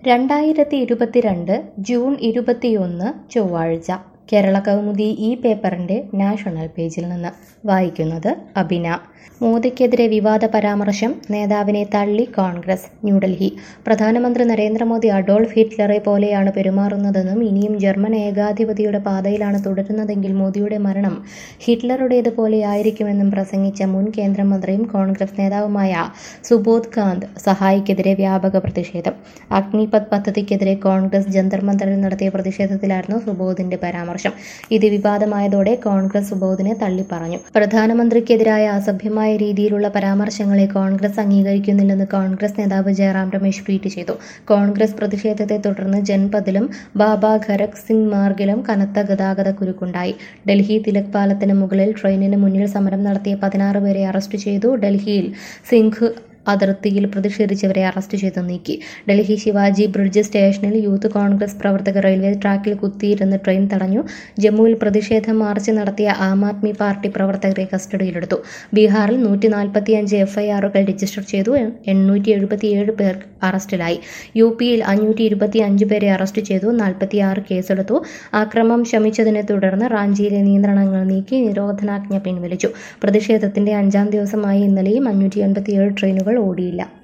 രണ്ടായിരത്തി ഇരുപത്തിരണ്ട് ജൂൺ ഇരുപത്തിയൊന്ന് ചൊവ്വാഴ്ച കേരള കൗമുദി ഈ പേപ്പറിൻ്റെ നാഷണൽ പേജിൽ നിന്ന് വായിക്കുന്നത് അബിന മോദിക്കെതിരെ വിവാദ പരാമർശം നേതാവിനെ തള്ളി കോൺഗ്രസ് ന്യൂഡൽഹി പ്രധാനമന്ത്രി നരേന്ദ്രമോദി അഡോൾഫ് ഹിറ്റ്ലറെ പോലെയാണ് പെരുമാറുന്നതെന്നും ഇനിയും ജർമ്മൻ ഏകാധിപതിയുടെ പാതയിലാണ് തുടരുന്നതെങ്കിൽ മോദിയുടെ മരണം ഹിറ്റ്ലറുടേത് പോലെയായിരിക്കുമെന്നും പ്രസംഗിച്ച മുൻ കേന്ദ്രമന്ത്രിയും കോൺഗ്രസ് നേതാവുമായ സുബോധ് കാന്ത് സഹായിക്കെതിരെ വ്യാപക പ്രതിഷേധം അഗ്നിപത് പദ്ധതിക്കെതിരെ കോൺഗ്രസ് ജന്തർ മന്ദറിൽ നടത്തിയ പ്രതിഷേധത്തിലായിരുന്നു സുബോധിന്റെ പരാമർശം ഇത് വിവാദമായതോടെ കോൺഗ്രസ് സുബോധിനെ തള്ളിപ്പറഞ്ഞു പ്രധാനമന്ത്രിക്കെതിരായ അസഭ്യമായ രീതിയിലുള്ള പരാമർശങ്ങളെ കോൺഗ്രസ് അംഗീകരിക്കുന്നില്ലെന്ന് കോൺഗ്രസ് നേതാവ് ജയറാം രമേശ് ട്വീറ്റ് ചെയ്തു കോൺഗ്രസ് പ്രതിഷേധത്തെ തുടർന്ന് ജൻപദിലും ബാബ ഖരക് സിംഗ് മാർഗിലും കനത്ത ഗതാഗത കുരുക്കുണ്ടായി ഡൽഹി തിലക് പാലത്തിന് മുകളിൽ ട്രെയിനിന് മുന്നിൽ സമരം നടത്തിയ പതിനാറ് പേരെ അറസ്റ്റ് ചെയ്തു ഡൽഹിയിൽ സിംഘ് അതിർത്തിയിൽ പ്രതിഷേധിച്ചവരെ അറസ്റ്റ് ചെയ്ത് നീക്കി ഡൽഹി ശിവാജി ബ്രിഡ്ജ് സ്റ്റേഷനിൽ യൂത്ത് കോൺഗ്രസ് പ്രവർത്തകർ റെയിൽവേ ട്രാക്കിൽ കുത്തിയിരുന്ന് ട്രെയിൻ തടഞ്ഞു ജമ്മുവിൽ പ്രതിഷേധ മാർച്ച് നടത്തിയ ആം ആദ്മി പാർട്ടി പ്രവർത്തകരെ കസ്റ്റഡിയിലെടുത്തു ബീഹാറിൽ നൂറ്റി നാൽപ്പത്തിയഞ്ച് എഫ്ഐആറുകൾ രജിസ്റ്റർ ചെയ്തു എണ്ണൂറ്റി എഴുപത്തിയേഴ് പേർ അറസ്റ്റിലായി യു പിയിൽ അഞ്ഞൂറ്റി ഇരുപത്തി അഞ്ച് പേരെ അറസ്റ്റ് ചെയ്തു നാൽപ്പത്തിയാറ് കേസെടുത്തു ആക്രമം ശമിച്ചതിനെ തുടർന്ന് റാഞ്ചിയിലെ നിയന്ത്രണങ്ങൾ നീക്കി നിരോധനാജ്ഞ പിൻവലിച്ചു പ്രതിഷേധത്തിന്റെ അഞ്ചാം ദിവസമായ ഇന്നലെയും അഞ്ഞൂറ്റി എൺപത്തിയേഴ് ട്രെയിനുകൾ ഓടിയില്ല